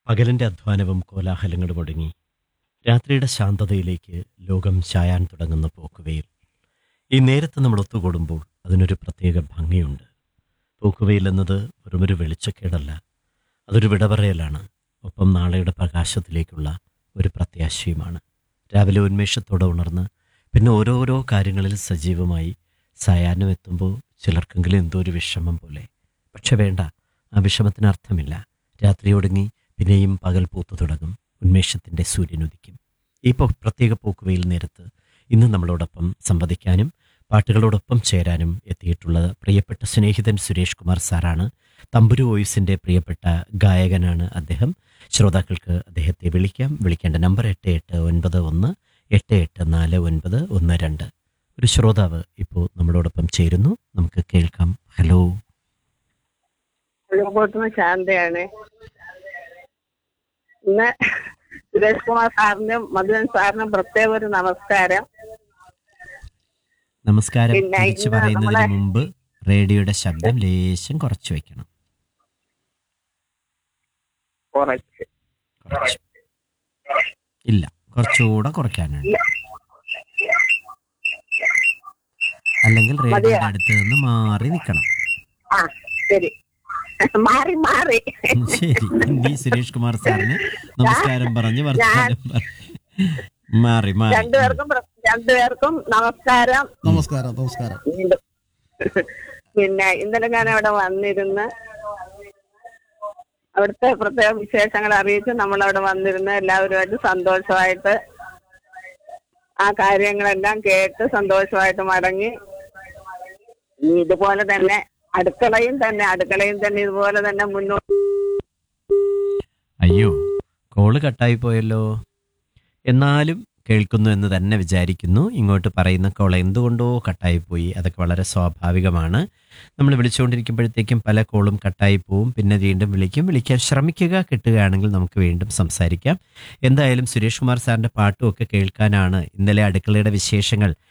പകലിൻ്റെ അധ്വാനവും കോലാഹലങ്ങളും ഒടുങ്ങി രാത്രിയുടെ ശാന്തതയിലേക്ക് ലോകം ചായാൻ തുടങ്ങുന്ന പോക്കുവയിൽ ഈ നേരത്ത് നമ്മൾ ഒത്തുകൂടുമ്പോൾ അതിനൊരു പ്രത്യേക ഭംഗിയുണ്ട് പോക്കുവയിൽ എന്നത് വെറുമൊരു വെളിച്ചക്കേടല്ല അതൊരു വിടപറയലാണ് ഒപ്പം നാളെയുടെ പ്രകാശത്തിലേക്കുള്ള ഒരു പ്രത്യാശയുമാണ് രാവിലെ ഉന്മേഷത്തോടെ ഉണർന്ന് പിന്നെ ഓരോരോ കാര്യങ്ങളിൽ സജീവമായി സായാഹ്നം എത്തുമ്പോൾ ചിലർക്കെങ്കിലും എന്തോ ഒരു വിഷമം പോലെ പക്ഷെ വേണ്ട ആ വിഷമത്തിന് അർത്ഥമില്ല രാത്രി ഒടുങ്ങി പിന്നെയും പകൽ പൂത്തു തുടങ്ങും ഉന്മേഷത്തിൻ്റെ സൂര്യനുദിക്കും ഈ പോ- പ്രത്യേക പോക്കുവയിൽ നേരത്ത് ഇന്ന് നമ്മളോടൊപ്പം സംവദിക്കാനും പാട്ടുകളോടൊപ്പം ചേരാനും എത്തിയിട്ടുള്ള പ്രിയപ്പെട്ട സ്നേഹിതൻ സുരേഷ് കുമാർ സാറാണ് തമ്പുരു വോയിസിൻ്റെ പ്രിയപ്പെട്ട ഗായകനാണ് അദ്ദേഹം ശ്രോതാക്കൾക്ക് അദ്ദേഹത്തെ വിളിക്കാം വിളിക്കേണ്ട നമ്പർ എട്ട് എട്ട് ഒൻപത് ഒന്ന് എട്ട് എട്ട് നാല് ഒൻപത് ഒന്ന് രണ്ട് ഒരു ശ്രോതാവ് ഇപ്പോൾ നമ്മളോടൊപ്പം ചേരുന്നു നമുക്ക് കേൾക്കാം ഹലോ കോട്ടുന്ന ശാന്തയാണ് ഇന്ന് സുരേഷ് കുമാർ സാറിനും മധുരൻ സാറിനും പ്രത്യേക ഒരു നമസ്കാരം നമസ്കാരം പിന്നെ തിരിച്ചു ഇന്ന് പറയുന്നതിന് നമ്മളെ- മുമ്പ് റേഡിയോയുടെ ശബ്ദം ലേശം കുറച്ച് വെക്കണം കുറച്ച് കുറച്ച് ഇല്ല കുറച്ചുകൂടെ കുറയ്ക്കാനാണ് അല്ലെങ്കിൽ റേഡിയോയുടെ അടുത്ത് നിന്ന് മാറി നിൽക്കണം ആ ശരി മാറി മാറി ഉം, ശരി ഇനി സുരേഷ് കുമാർ സാറിന് നമസ്കാരം പറഞ്ഞ് വർത്തമാനം പറഞ്ഞ് മാറി മാറി രണ്ടുപേർക്കും പ്ര- രണ്ടുപേർക്കും നമസ്കാരം നമസ്കാരം നമസ്കാരം വീണ്ടും പിന്നെ ഇന്നലെ ഞാൻ അവിടെ വന്നിരുന്ന് അവിടുത്തെ പ്രത്യേക വിശേഷങ്ങൾ അറിയിച്ച് നമ്മൾ അവിടെ വന്നിരുന്ന് എല്ലാവരുമായിട്ട് സന്തോഷമായിട്ട് ആ കാര്യങ്ങളെല്ലാം കേട്ട് സന്തോഷമായിട്ട് മടങ്ങി ഇനി ഇതുപോലെ തന്നെ അടുക്കളയും തന്നെ അടുക്കളയും തന്നെ ഇതുപോലെ തന്നെ മുന്നോട്ട് അയ്യോ കോള് കട്ടായി പോയല്ലോ എന്നാലും കേൾക്കുന്നു എന്ന് തന്നെ വിചാരിക്കുന്നു ഇങ്ങോട്ട് പറയുന്ന കോൾ എന്തുകൊണ്ടോ കട്ടായി പോയി അതൊക്കെ വളരെ സ്വാഭാവികമാണ് നമ്മൾ വിളിച്ചുകൊണ്ടിരിക്കുമ്പോഴത്തേക്കും പല കോളും കട്ടായി പോവും പിന്നെ വീണ്ടും വിളിക്കും വിളിക്കാൻ ശ്രമിക്കുക കിട്ടുകയാണെങ്കിൽ നമുക്ക് വീണ്ടും സംസാരിക്കാം എന്തായാലും സുരേഷ് കുമാർ സാറിൻ്റെ പാട്ടും ഒക്കെ കേൾക്കാനാണ് ഇന്നലെ അടുക്കളയുടെ വിശേഷങ്ങൾ